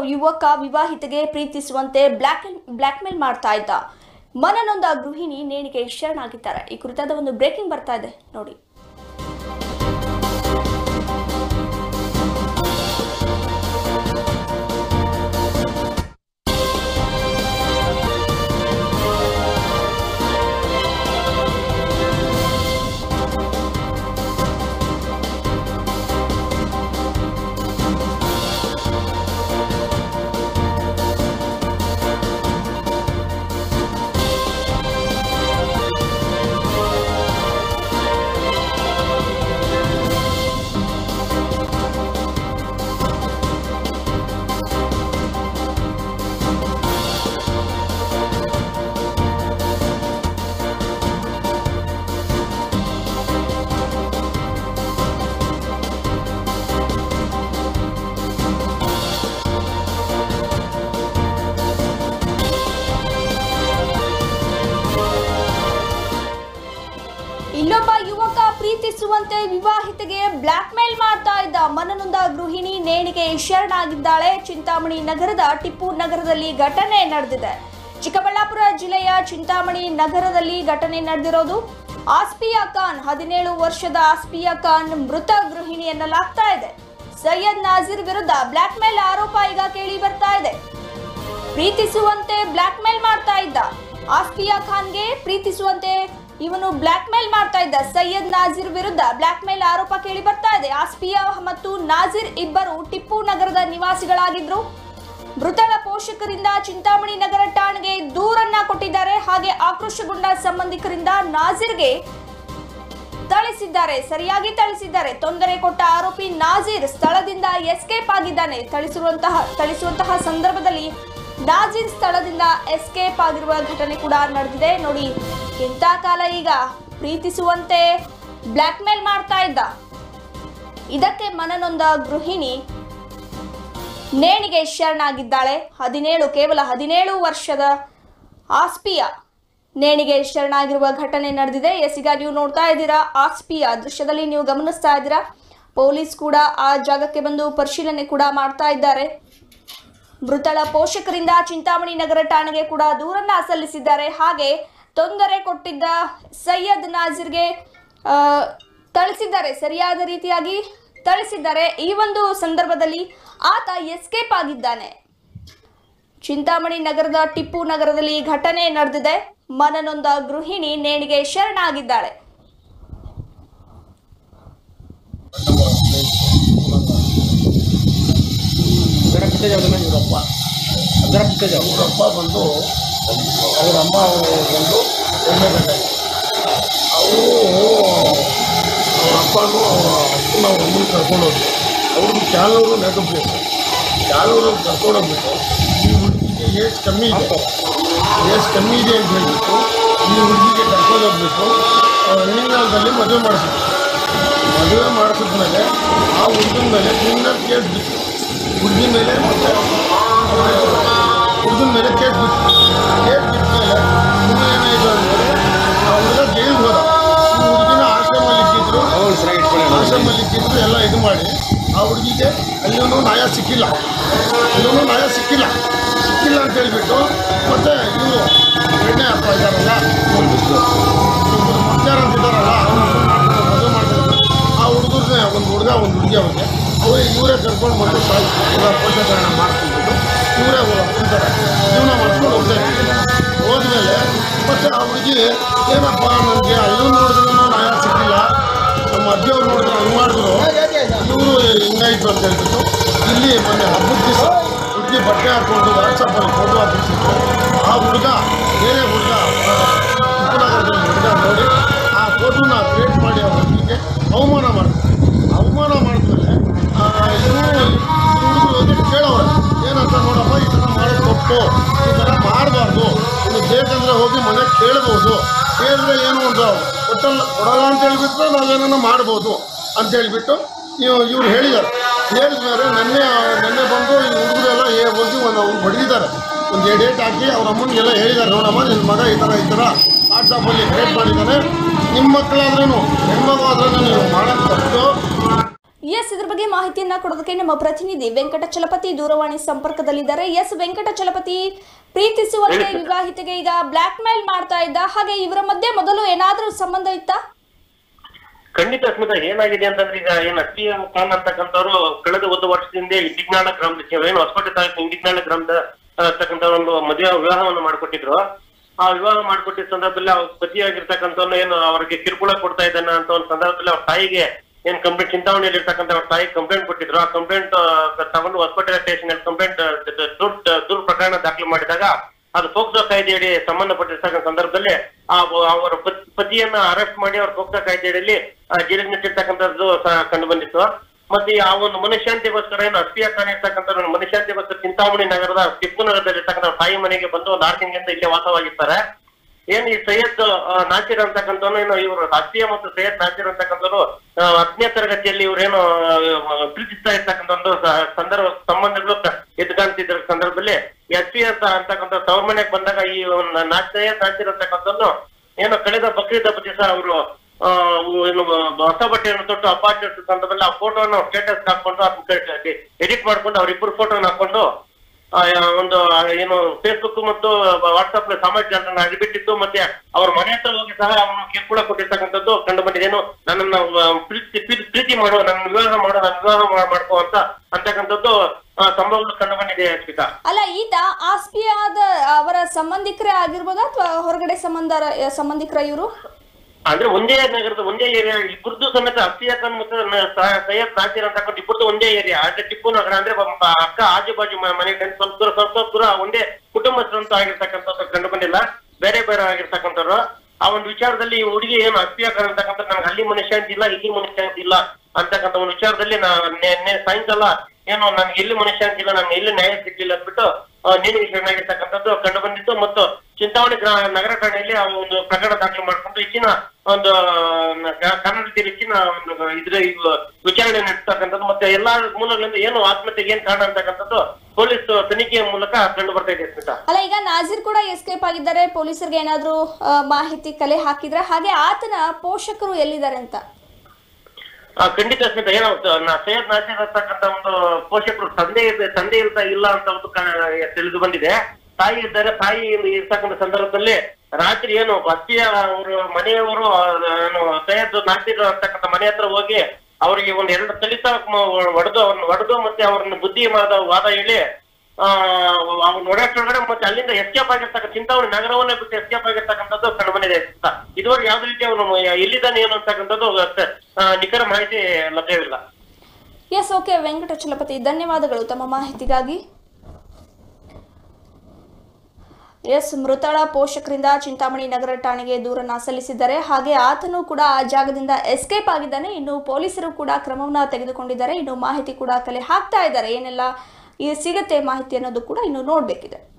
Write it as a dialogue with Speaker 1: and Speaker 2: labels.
Speaker 1: ಯುವಕ ವಿವಾಹಿತೆಗೆ ಪ್ರೀತಿಸುವಂತೆ black black mail ಮಾಡ್ತಾ ಇದ್ದ ಮನನೊಂದ ಗೃಹಿಣಿ ನೇಣಿಗೆ ಶರಣಾಗಿದ್ದಾರೆ ಈ ಕುರಿತಾದ ಒಂದು ಬ್ರೇಕಿಂಗ್ ಬರ್ತಾ ಇದೆ ನೋಡಿ ಇಲ್ಲೊಬ್ಬ ಯುವಕ ಪ್ರೀತಿಸುವಂತೆ ವಿವಾಹಿತೆಗೆ ಬ್ಲಾಕ್ ಮೇಲ್ ಮಾಡ್ತಾ ಇದ್ದ ಮನನೊಂದ ಗೃಹಿಣಿ ನೇಣಿಗೆ ಶರಣಾಗಿದ್ದಾಳೆ ಚಿಂತಾಮಣಿ ನಗರದ ಟಿಪ್ಪು ನಗರದಲ್ಲಿ ಘಟನೆ ನಡೆದಿದೆ ಚಿಕ್ಕಬಳ್ಳಾಪುರ ಜಿಲ್ಲೆಯ ಚಿಂತಾಮಣಿ ನಗರದಲ್ಲಿ ಘಟನೆ ನಡೆದಿರೋದು ಆಸ್ಪಿಯಾ ಖಾನ್ ಹದಿನೇಳು ವರ್ಷದ ಆಸ್ಪಿಯಾ ಖಾನ್ ಮೃತ ಗೃಹಿಣಿ ಎನ್ನಲಾಗ್ತಾ ಇದೆ ಸೈಯದ್ ನಾಜೀರ್ ವಿರುದ್ಧ ಬ್ಲಾಕ್ ಮೇಲ್ ಆರೋಪ ಈಗ ಕೇಳಿ ಬರ್ತಾ ಇದೆ ಪ್ರೀತಿಸುವಂತೆ ಬ್ಲಾಕ್ ಮೇಲ್ ಮಾಡ್ತಾ ಇದ್ದ ಆಸ್ಫಿಯಾ ಖಾನ್ಗೆ ಪ್ರೀತಿಸುವಂತೆ ಇವನು ಬ್ಲಾಕ್ ಮೇಲ್ ಮಾಡ್ತಾ ಇದ್ದ ಸೈಯದ್ ನಾಜೀರ್ ವಿರುದ್ಧ ಬ್ಲಾಕ್ ಮೇಲ್ ಆರೋಪ ಕೇಳಿ ಬರ್ತಾ ಇದೆ ಆಸ್ಫಿಯಾ ಮತ್ತು ನಾಜೀರ್ ಇಬ್ಬರು ಟಿಪ್ಪು ನಗರದ ನಿವಾಸಿಗಳಾಗಿದ್ರು ಮೃತಳ ಪೋಷಕರಿಂದ ಚಿಂತಾಮಣಿ ನಗರ ಠಾಣೆಗೆ ದೂರನ್ನ ಕೊಟ್ಟಿದ್ದಾರೆ ಹಾಗೆ ಆಕ್ರೋಶಗೊಂಡ ಸಂಬಂಧಿಕರಿಂದ ನಾಜೀರ್ಗೆ ಥಳಿಸಿದ್ದಾರೆ ಸರಿಯಾಗಿ ಥಳಿಸಿದ್ದಾರೆ ತೊಂದರೆ ಕೊಟ್ಟ ಆರೋಪಿ ನಾಜೀರ್ ಸ್ಥಳದಿಂದ ಎಸ್ಕೇಪ್ ಆಗಿದ್ದಾನೆ ಥಳಿಸಿರುವಂತಹ ಥಳಿಸುವಂತಹ ಸಂದರ್ಭದಲ್ಲಿ ನಾಜೀರ್ ಸ್ಥಳದಿಂದ ಎಸ್ಕೇಪ್ ಆಗಿರುವ ಘಟನೆ ಕೂಡ ನಡೆದಿದೆ ನೋಡಿ ಇಂಥ ಕಾಲ ಈಗ ಪ್ರೀತಿಸುವಂತೆ ಬ್ಲಾಕ್ ಮೇಲ್ ಮಾಡ್ತಾ ಇದ್ದ ಇದಕ್ಕೆ ಮನನೊಂದ ಗೃಹಿಣಿ ನೇಣಿಗೆ ಶರಣಾಗಿದ್ದಾಳೆ ಹದಿನೇಳು ಕೇವಲ ಹದಿನೇಳು ವರ್ಷದ ಆಸ್ಪಿಯ ನೇಣಿಗೆ ಶರಣಾಗಿರುವ ಘಟನೆ ನಡೆದಿದೆ ಎಸ್ ಈಗ ನೀವು ನೋಡ್ತಾ ಇದ್ದೀರಾ ಆಸ್ಪಿಯ ದೃಶ್ಯದಲ್ಲಿ ನೀವು ಗಮನಿಸ್ತಾ ಇದ್ದೀರಾ ಪೊಲೀಸ್ ಕೂಡ ಆ ಜಾಗಕ್ಕೆ ಬಂದು ಪರಿಶೀಲನೆ ಕೂಡ ಮಾಡ್ತಾ ಇದ್ದಾರೆ ಮೃತಳ ಪೋಷಕರಿಂದ ಚಿಂತಾಮಣಿ ನಗರ ಠಾಣೆಗೆ ಕೂಡ ದೂರನ್ನ ಸಲ್ಲಿಸಿದ್ದಾರೆ ಹಾಗೆ ತೊಂದರೆ ಕೊಟ್ಟಿದ್ದ ಸೈಯದ್ ನಾಜೀರ್ಗೆ ಆ, ಥಳಿಸಿದ್ದಾರೆ ಸರಿಯಾದ ರೀತಿಯಾಗಿ ಥಳಿಸಿದ್ದಾರೆ ಈ ಒಂದು ಸಂದರ್ಭದಲ್ಲಿ ಆತ ಎಸ್ಕೇಪ್ ಆಗಿದ್ದಾನೆ ಚಿಂತಾಮಣಿ ನಗರದ ಟಿಪ್ಪು ನಗರದಲ್ಲಿ ಈ ಘಟನೆ ನಡೆದಿದೆ ಮನನೊಂದ ಗೃಹಿಣಿ ನೇಣಿಗೆ ಶರಣಾಗಿದ್ದಾಳೆ
Speaker 2: ಜರ ಪಿತ್ತೆ ಜಾವ ಇವರಪ್ಪ ಜರ ಪಿತ್ತೆ ಜಾವ
Speaker 3: ಅವರಪ್ಪ ಬಂದು ಅವರ ಅಮ್ಮ ಅವರು ಬಂದು ಎಣ್ಣೆ ಗಂಟೆ ಅವರು ಅವ್ರ ಅಪ್ಪನೂ ಅವರ ಅಪ್ಪನ ಅವ್ರ ಅಮ್ಮನ ಕರ್ಕೊಂಡು ಹೋದ್ರು ಅವ್ರದ್ದು ಕ್ಯಾಲೂರು ನೆಗು ಪ್ಲೇಸ್ ಕ್ಯಾಲೂರು ಕರ್ಕೊಂಡೋಗ್ಬಿಟ್ಟು ಈ ಹುಡುಗಿಗೆ ಏಜ್ ಕಮ್ಮಿ ಇದೆ ಏಜ್ ಕಮ್ಮಿ ಇದೆ ಅಂತ ಹೇಳ್ಬಿಟ್ಟು ಈ ಹುಡುಗಿಗೆ ಕರ್ಕೊಂಡೋಗ್ಬಿಟ್ಟು ಹೆಣ್ಣಿನಾಳದಲ್ಲಿ ಮದುವೆ ಮಾಡಿಸಿದ್ರು ಮದುವೆ ಮಾಡಿಸಿದ್ಮೇಲೆ ಆ ಹುಡುಗನ ಮೇಲೆ ಕ್ರಿಮಿನಲ್ ಕೇಸ್ ಬಿತ್ತು ಹುಡುಗಿ ಮೇಲೆ ಮತ್ತೆ ಹುಡುಗನ ಮೇಲೆ ಕೇಸ್ ಬಿತ್ತು ಕೇಸ್ ಬಿಟ್ಟ ಮೇಲೆ ಹುಡುಗ ಏನಾಯಿತು ಅಂದರೆ ಅವರೆಲ್ಲ ಜೈಲಿಗೆ ಹೋದ ಈ ಹುಡುಗಿನ ಆಶ್ರಮಲ್ಲಿ ಇಟ್ಟಿದ್ರು
Speaker 2: ಅವ್ರು ಸರಿಯಾಗಿ ಇಟ್ಕೊಳ್ಳಿ
Speaker 3: ಆಶ್ರಮದಲ್ಲಿ ಇಟ್ಟಿದ್ರು ಎಲ್ಲ ಇದು ಮಾಡಿ ಆ ಹುಡುಗಿಗೆ ಅಲ್ಲಿಯೂ ನ್ಯಾಯ ಸಿಕ್ಕಿಲ್ಲ ಅಲ್ಲಿಯೂ ನ್ಯಾಯ ಸಿಕ್ಕಿಲ್ಲ ಸಿಕ್ಕಿಲ್ಲ ಅಂತ ಹೇಳ್ಬಿಟ್ಟು ಮತ್ತೆ ಇವರು ಎಣ್ಣೆ ಅಪ್ಪ ಇದ್ದಾರಲ್ಲ ಮುಖ್ಯಾರ ಅಂತ ಇದ್ದಾರಲ್ಲ ಅವನು ಮದುವೆ ಮಾಡ್ತಾರೆ ಆ ಹುಡುಗರಿಗೆ ಒಂದು ಹುಡುಗ ಒಂದು ಹುಡುಗಿ ಅವ್ರಿಗೆ ಅವರೇ ಇವರೇ ಕರ್ಕೊಂಡು ಬಂದು ಸಾಯಿ ಇವರ ಪೋಷಕರನ್ನ ಮಾಡ್ಕೊಂಡ್ಬಿಟ್ಟು ಇವರೇ ಅಂತಾರೆ ಜೀವನ ಮಾಡ್ಕೊಂಡು ಹೋಗ್ತಾ ಇರ್ತಾರೆ ಹೋದ್ಮೇಲೆ ಮತ್ತೆ ಆ ಹುಡುಗಿ ಏನಪ್ಪ ನನಗೆ ಅಲ್ಲೂ ನೋಡಿದ್ರು ನ್ಯಾಯ ಸಿಕ್ಕಿಲ್ಲ ನಮ್ಮ ಅಜ್ಜಿಯವ್ರು ನೋಡಿದ್ರೆ ಹಂಗೆ ಮಾಡಿದ್ರು ಇವರು ಹಿಂಗಾಯ್ತು ಅಂತ ಹೇಳ್ಬಿಟ್ಟು ಇಲ್ಲಿ ಮೊನ್ನೆ ಹಬ್ಬದ ದಿವಸ ಹುಡುಗಿ ಬಟ್ಟೆ ಹಾಕ್ಕೊಂಡು ವಾಟ್ಸಪ್ಪಲ್ಲಿ ಫೋಟೋ ಹಾಕಿಸಿದ್ರು ಆ ಹುಡುಗ ಬೇರೆ ಹುಡುಗ ಚಿಕ್ಕನಗರದಲ್ಲಿ ಹುಡುಗ ನೋಡಿ ಆ ಫೋಟೋನ ಕ್ರಿಯೇಟ್ ಮಾಡಿ ಆ ಹುಡುಗಿಗೆ ಅವಮಾನ ಮಾಡ್ತಾರೆ ಅವಮಾನ ಮಾಡಿದ್ಮೇಲೆ ಇವರು ಹುಡುಗರು ಹೋಗಿ ಕೇಳೋರು ಏನಂತ ನೋಡಪ್ಪ ಈ ಥರ ಮಾಡೋದು ತಪ್ಪು ಈ ಥರ ಮಾಡಬಾರ್ದು ಇನ್ನು ಬೇಕಂದ್ರೆ ಹೋಗಿ ಮನೆಗೆ ಕೇಳ್ಬೋದು ಕೇಳಿದ್ರೆ ಏನು ಒಂದು ಕೊಟ್ಟಲ್ಲ ಕೊಡಲ್ಲ ಅಂತ ಹೇಳ್ಬಿಟ್ರೆ ನಾವೇನೋ ಮಾಡ್ಬೋದು ಅಂತ ಹೇಳ್ಬಿಟ್ಟು ನೀವು ಇವ್ರು ಹೇಳಿದ್ದಾರೆ ಹೇಳಿದ್ಮೇಲೆ ನೆನ್ನೆ ನೆನ್ನೆ ಬಂದು ಈ ಹುಡುಗರೆಲ್ಲ ಏ ಹೋಗಿ ಒಂದು ಅವ್ರು ಹೊಡೆದಿದ್ದಾರೆ ಒಂದು ಡೇಟ್ ಹಾಕಿ ಅವ್ರ ಅಮ್ಮನಿಗೆಲ್ಲ ಹೇಳಿದ್ದಾರೆ ನೋಡಮ್ಮ ನಿನ್ನ ಮಗ ಈ ಥರ ಈ ಥರ ವಾಟ್ಸಪ್ಪಲ್ಲಿ ಕ್ರಿಯೇಟ್ ಮಾಡಿದ್ದಾನೆ ನಿಮ್ಮ ಮಕ್ಕಳಾದ್ರೂ ಹೆಣ್ಮಗು ಆದ್ರೂ ನೀವು ಮಾಡೋದು ತಪ್ಪು
Speaker 1: ಎಸ್ ಇದ್ರ ಬಗ್ಗೆ ಮಾಹಿತಿಯನ್ನ ಕೊಡೋದಕ್ಕೆ ನಮ್ಮ ಪ್ರತಿನಿಧಿ ವೆಂಕಟಚಲಪತಿ ದೂರವಾಣಿ ಸಂಪರ್ಕದಲ್ಲಿದ್ದಾರೆ ಎಸ್ ವೆಂಕಟಚಲಪತಿ ಪ್ರೀತಿಸುವಂತೆ ವಿವಾಹಿತೆಗೆ ಈಗ ಬ್ಲಾಕ್ ಮೇಲ್ ಮಾಡ್ತಾ ಇದ್ದ ಹಾಗೆ ಇವರ ಮಧ್ಯೆ ಮೊದಲು ಏನಾದ್ರೂ ಸಂಬಂಧ ಇತ್ತಾ
Speaker 4: ಖಂಡಿತ ಸ್ಮಿತಾ ಏನಾಗಿದೆ ಅಂತಂದ್ರೆ ಈಗ ಏನ್ ಅತಿ ಖಾನ್ ಅಂತಕ್ಕಂಥವ್ರು ಕಳೆದ ಒಂದು ವರ್ಷದಿಂದ ಇಂಡಿಗ್ನಾಳ ಗ್ರಾಮದ ಏನು ಹೊಸಕೋಟೆ ತಾಲೂಕು ಇಂಡಿಗ್ನಾಳ ಗ್ರಾಮದ ಆ, ತಕ್ಕಂಥ ಒಂದು ಮದುವೆ ವಿವಾಹವನ್ನು ಮಾಡಿಕೊಟ್ಟಿದ್ರು ಆ ವಿವಾಹ ಮಾಡಿಕೊಟ್ಟಿದ್ದ ಸಂದರ್ಭದಲ್ಲಿ ಅವ್ರ ಪತಿಯಾಗಿರ್ತಕ್ಕಂಥವ್ನು ಏನು ಅವ್ರಿಗೆ ಕಿರುಕುಳ ಕೊಡ್ತಾ ಇದ್ದಾನ ಅಂತ ಒಂದು ಸಂದರ್ಭದಲ್ಲಿ ಅವ್ರ ತಾಯಿಗೆ ಏನ್ ಕಂಪ್ಲೇಂಟ್ ಚಿಂತಾವಣಿಯಲ್ಲಿ ಇರ್ತಕ್ಕಂಥ ಅವ್ರ ತಾಯಿ ಕಂಪ್ಲೇಂಟ್ ಕೊಟ್ಟಿದ್ರು ಆ ಕಂಪ್ಲೇಂಟ್ ತಗೊಂಡು ಹೊಸಕೋಟೆ ಸ್ಟೇಷನ್ ಅಲ್ಲಿ ಕಂಪ್ಲೇಂಟ್ ದೂರ್ ದೂರ್ ಪ್ರಕರಣ ದಾಖಲು ಮಾಡಿದಾಗ ಅದು ಪೋಕ್ಸೋ ಕಾಯ್ದೆಯಡಿ ಸಂಬಂಧಪಟ್ಟಿರ್ತಕ್ಕಂಥ ಸಂದರ್ಭದಲ್ಲಿ ಆ ವ- ಅವರ ಪತ್- ಪತಿಯನ್ನ ಅರೆಸ್ಟ್ ಮಾಡಿ ಅವ್ರ ಪೋಕ್ಸೋ ಕಾಯ್ದೆಯಡಿಯಲ್ಲಿ ಜೈಲಿಗೆ ನೆಟ್ಟಿರ್ತಕ್ಕಂಥದ್ದು ಸಹ ಕಂಡು ಬಂದಿತ್ತು ಮತ್ತೆ ಆ ಒಂದು ಮನಃಶಾಂತಿಗೋಸ್ಕರ ಏನು ಅಸ್ತಿಯ ಕಾಣಿರ್ತಕ್ಕಂಥ ಒಂದು ಮನಃಶಾಂತಿಗೋಸ್ಕರ ಚಿಂತಾಮಣಿ ನಗರದ ಟಿಪ್ಪು ನಗರದಲ್ಲಿ ಇರ್ತಕ್ಕಂಥ ಅವ್ರ ತಾಯಿ ಮನೆಗೆ ಬಂದು ಒಂದು ಆರು ತಿಂಗಳಿಂದ ಇಲ್ಲೇ ವಾಸವಾಗಿರ್ತಾರೆ ಏನ್ ಈ ಸೈಯದ್ ಆ, ನಾಸಿರ್ ಅಂತಕ್ಕಂಥವ್ನು ಏನು ಇವರು ಅಸ್ತಿಯ ಮತ್ತು ಸೈಯದ್ ನಾಸಿರ್ ಅಂತಕ್ಕಂಥವ್ರು ಆ, ಹತ್ತನೇ ತರಗತಿಯಲ್ಲಿ ಇವ್ರೇನು ಆ, ಪ್ರೀತಿಸ್ತಾ ಇರ್ತಕ್ಕಂಥ ಒಂದು ಸ- ಸಂದರ್ಭ ಸಂಬಂಧಗಳು ಕ- ಎದ್ದು ಕಾಣ್ತಿದ್ರ ಸಂದರ್ಭದಲ್ಲಿ ಎಸ್ ಪಿ ಅಂತ ಅಂತಕ್ಕಂಥ ತವ್ರ ಮನೆಗೆ ಬಂದಾಗ ಈ ಒಂದು ನಾಚಿಯ ನಾಚಿರ್ ಅಂತಕ್ಕಂಥದ್ದು ಏನು ಕಳೆದ ಬಕ್ರೀದ್ ಹಬ್ಬ ದಿವಸ ಅವರು ಏನು ಹೊಸ ಬಟ್ಟೆಯನ್ನು ತೊಟ್ಟು ಹಬ್ಬ ಆಚರಿಸಿದ ಸಂದರ್ಭದಲ್ಲಿ ಆ ಫೋಟೋನ ಸ್ಟೇಟಸ್ ಹಾಕೊಂಡು ಅದನ್ನ ಎಡಿಟ್ ಮಾಡ್ಕೊಂಡು ಅವ್ರಿಬ್ಬರು ಫೋಟೋನ ಹಾಕೊಂಡು ಆ, ಒಂದು ಏನು ಫೇಸ್ಬುಕ್ ಮತ್ತು ವಾಟ್ಸ್ಆಪ್ ಸಾಮಾಜಿಕ ಜಾಲತಾಣ ಅಡಿಬಿಟ್ಟಿದ್ದು ಮತ್ತೆ ಅವ್ರ ಮನೆ ಹತ್ರ ಹೋಗಿ ಸಹ ಅವನು ಕಿರುಕುಳ ಕೊಟ್ಟಿರ್ತಕ್ಕಂಥದ್ದು ಕಂಡು ಬಂದಿದ್ದೇನು ನನ್ನನ್ನು ಆ, ಪ್ರೀತಿ ಪ್ರೀತಿ- ಪ್ರೀತಿ ಮಾಡುವ ನನ್ನ ವಿವಾಹ ಮಾಡೋ ನನ್ನ ವಿವಾಹ ಮಾ- ಮಾಡ್ಕೋ ಅಂತ ಅಂತಕ್ಕಂಥದ್ದು ಆ, ಸಂಭವಗಳು ಕಂಡು ಬಂದಿದೆ ಸ್ಮಿತಾ
Speaker 1: ಅಲ್ಲ ಈತ ಆಸ್ಪಿಯಾದ ಅವರ ಸಂಬಂಧಿಕರೇ ಆಗಿರ್ಬೋದಾ ಅಥವಾ ಹೊರಗಡೆ ಸಂಬಂಧ ಸಂಬಂಧಿಕರ ಇವರು
Speaker 4: ಅಂದ್ರೆ ಒಂದೇ ನಗರದ ಒಂದೇ ಏರಿಯಾ ಇಬ್ಬರದ್ದು ಸಮೇತ ಅಕ್ಷಯ ಖಾನ್ ಮತ್ತು ನ- ಸ- ಸೈಯದ್ ನಾಸಿರ್ ಅಂತಕ್ಕಂಥ ಇಬ್ಬರದ್ದು ಒಂದೇ ಏರಿಯಾ ಆದ್ರೆ ಟಿಪ್ಪು ನಗರ ಅಂದ್ರೆ ಒಬ್ಬ ಅಕ್ಕ ಆಜು ಬಾಜು ಮ- ಮನೆ ಫ್ರೆಂಡ್ಸ್ ಸ್ವಲ್ಪ ದೂರ ಸ್ವಲ್ಪ ಸ್ವಲ್ಪ ದೂರ ಒಂದೇ ಕುಟುಂಬಸ್ಥರಂತ ಆಗಿರ್ತಕ್ಕಂಥದ್ದು ಕಂಡು ಬಂದಿಲ್ಲ ಬೇರೆ ಬೇರೆ ಆಗಿರ್ತಕ್ಕಂಥವ್ರು ಆ ಒಂದು ವಿಚಾರದಲ್ಲಿ ಈ ಹುಡುಗಿ ಏನು ಅಕ್ಷಯ ಖಾನ್ ಅಂತಕ್ಕಂಥ ನನಗೆ ಅಲ್ಲಿ ಮನುಷ್ಯಾಂತಿ ಇಲ್ಲ ಇಲ್ಲಿ ಮನುಷ್ಯಾಂತಿ ಇಲ್ಲ ಅಂತಕ್ಕಂಥ ಒಂದು ವಿಚಾರದಲ್ಲಿ ನಾ ನಿನ್ನೆ ಸಾಯಂಕಾಲ ಏನು ನನ್ಗೆ ಎಲ್ಲಿ ಮನುಷ್ಯಾಂತಿ ಇಲ್ಲ ನನ್ಗೆ ಎಲ್ಲಿ ನ್ಯಾಯ ಸಿಗ್ಲಿಲ್ಲ ಅಂದ್ಬಿಟ್ಟು ನೇಣಿಗೆ ಶರಣಾಗಿರ್ತಕ್ಕಂಥದ್ದು ಕಂಡು ಬಂದಿತ್ತು ಮತ್ತು ಚಿಂತಾಮಣಿ ಗ್ರಾ ನಗರ ಠಾಣೆಯಲ್ಲಿ ಆ ಒಂದು ಪ್ರಕರಣ ದಾಖಲು ಮಾಡಿಕೊಂಡು ಹೆಚ್ಚಿನ ಒಂದು ನ- ಕ- ಕನ್ನಡ ರೀತಿಯಲ್ಲಿ ಹೆಚ್ಚಿನ ಒಂದು ಇದ್ರ ಇದು ವಿಚಾರಣೆ ನಡೆಸ್ತಕ್ಕಂಥದ್ದು ಮತ್ತೆ ಎಲ್ಲಾ ಮೂಲಗಳಿಂದ ಏನು ಆತ್ಮಹತ್ಯೆಗೆ ಏನ್ ಕಾರಣ ಅಂತಕ್ಕಂಥದ್ದು ಪೊಲೀಸ್ ತನಿಖೆಯ ಮೂಲಕ ಕಂಡು ಬರ್ತಾ ಇದೆ ಸ್ಮಿತಾ
Speaker 1: ಅಲ್ಲ ಈಗ ನಾಜೀರ್ ಕೂಡ ಎಸ್ಕೇಪ್ ಆಗಿದ್ದಾರೆ ಪೊಲೀಸರಿಗೆ ಏನಾದ್ರೂ ಆ, ಮಾಹಿತಿ ಕಲೆ ಹಾಕಿದ್ರೆ ಹಾಗೆ ಆತನ ಪೋಷಕರು ಎಲ್ಲಿದ್ದಾರೆ ಅಂತ
Speaker 4: ಆ, ಖಂಡಿತ ಸ್ಮಿತ ಏನೋ ನಾ ಸೈಯದ್ ನಾಸೀರ್ ಅಂತಕ್ಕಂಥ ಒಂದು ಪೋಷಕರು ತಂದೆ ಇದೆ ತಂದೆ ಇರ್ತಾ ಇಲ್ಲ ಅಂತ ಒಂದು ಕ- ತಿಳಿದು ಬಂದಿದೆ ತಾಯಿ ಇದ್ದಾರೆ ತಾಯಿ ಇರ್ತಕ್ಕಂಥ ಸಂದರ್ಭದಲ್ಲಿ ರಾತ್ರಿ ಏನು ಅತ್ತಿಯ ಅವರು ಮನೆಯವರು ಆ, ಏನು ಸೈಯದ್ ನಾಸೀರ್ ಅಂತಕ್ಕಂಥ ಮನೆ ಹತ್ರ ಹೋಗಿ ಅವರಿಗೆ ಒಂದ್ ಎರಡು ತಲಿತ ಹೊಡೆದು ಅವ್ರನ್ನ ಹೊಡೆದು ಮತ್ತೆ ಅವ್ರನ್ನ ಬುದ್ಧಿ ಮಾದ ವಾದ ಹೇಳಿ ಆ ಅವ್ನು ಓಡಾಡ್ಕೊಂಡ್ರೆ ಮತ್ತೆ ಅಲ್ಲಿಂದ ಎಸ್ಕೇಪ್ ಆಗಿರ್ತಕ್ಕ ಚಿಂತಾವಣಿ ನಗರವನ್ನೇ ಬಿಟ್ಟು ಎಸ್ಕೇಪ್ ಆಗಿರ್ತಕ್ಕಂಥದ್ದು ಕಂಡು ಬಂದಿದೆ ಅಂತ ಇದುವರೆಗೆ ಯಾವ್ದು ರೀತಿ ಅವನು ಎಲ್ಲಿದ್ದಾನೆ ಏನು ಅಂತಕ್ಕಂಥದ್ದು ಆ, ನಿಖರ ಮಾಹಿತಿ ಲಭ್ಯವಿಲ್ಲ
Speaker 1: ಎಸ್ ಓಕೆ ವೆಂಕಟಚಲಪತಿ ಧನ್ಯವಾದಗಳು ತಮ್ಮ ಮಾಹಿತಿಗಾಗಿ ಎಸ್ ಮೃತಳ ಪೋಷಕರಿಂದ ಚಿಂತಾಮಣಿ ನಗರ ಠಾಣೆಗೆ ದೂರನ್ನ ಸಲ್ಲಿಸಿದ್ದಾರೆ ಹಾಗೆ ಆತನು ಕೂಡ ಆ ಜಾಗದಿಂದ ಎಸ್ಕೇಪ್ ಆಗಿದ್ದಾನೆ ಇನ್ನು ಪೊಲೀಸರು ಕೂಡ ಕ್ರಮವನ್ನ ತೆಗೆದುಕೊಂಡಿದ್ದಾರೆ ಇನ್ನು ಮಾಹಿತಿ ಕೂಡ ಕಲೆ ಹಾಕ್ತಾ ಇದ್ದಾರೆ ಏನೆಲ್ಲ ಈ ಸಿಗತ್ತೆ ಮಾಹಿತಿ ಅನ್ನೋದು ಕೂಡ ಇನ್ನು ನೋಡಬೇಕಿದೆ